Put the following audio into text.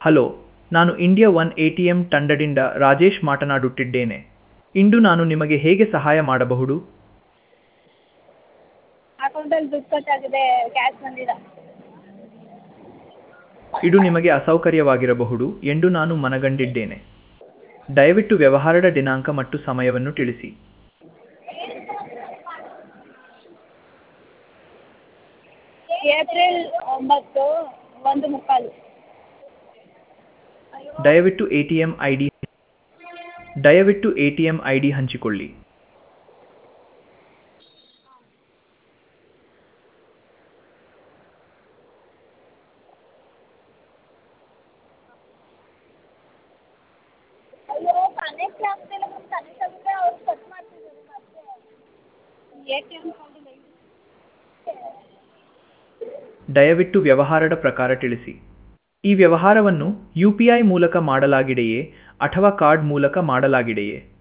hello ನಾನು India one A T M ತಂಡದಿಂದ ರಾಜೇಶ್ ಮಾತನಾಡುತ್ತಿದ್ದೇನೆ ಇಂದು ನಾನು ನಿಮಗೆ ಹೇಗೆ ಸಹಾಯ ಮಾಡಬಹುದು ಅಕೌಂಟಲ್ಲಿ ದುಡ್ಡು ಕಟ್ಟಾಗಿದೆ ಕ್ಯಾಶ್ ಬಂದಿಲ್ಲ ಇದು ನಿಮಗೆ ಅಸೌಕರ್ಯವಾಗಿರಬಹುದು ಎಂದು ನಾನು ಮನಗಂಡಿದ್ದೇನೆ ದಯವಿಟ್ಟು ವ್ಯವಹಾರದ ದಿನಾಂಕ ಮತ್ತು ಸಮಯವನ್ನು ತಿಳಿಸಿ ಏಪ್ರಿಲ್ ಒಂಬತ್ತು ಒಂದು ಮುಕ್ಕಾಲು ದಯವಿಟ್ಟು A T M I D ದಯವಿಟ್ಟು A T M I D ಹಂಚಿಕೊಳ್ಳಿ ಅಯ್ಯೋ ಕನೆಕ್ಟ್ ಆಗ್ತಿಲ್ಲ ಮ್ಯಾಮ್ ಕನೆಕ್ಟ್ ಆಗಿದ್ರೆ ಅವ್ರು ಕಟ್ ಮಾಡ್ತಿದ್ದಾರೆ ಮತ್ತೆ ಎ ಟಿ ಎಮ್ ಕಾರ್ಡಿಲ್ಲ ದಯವಿಟ್ಟು ವ್ಯವಹಾರದ ಪ್ರಕಾರ ತಿಳಿಸಿ ಈ ವ್ಯವಹಾರವನ್ನು ಯು ಪಿ ಐ ಮೂಲಕ ಮಾಡಲಾಗಿದೆಯೇ ಅಥವಾ ಕಾರ್ಡ್ ಮೂಲಕ ಮಾಡಲಾಗಿದೆಯೇ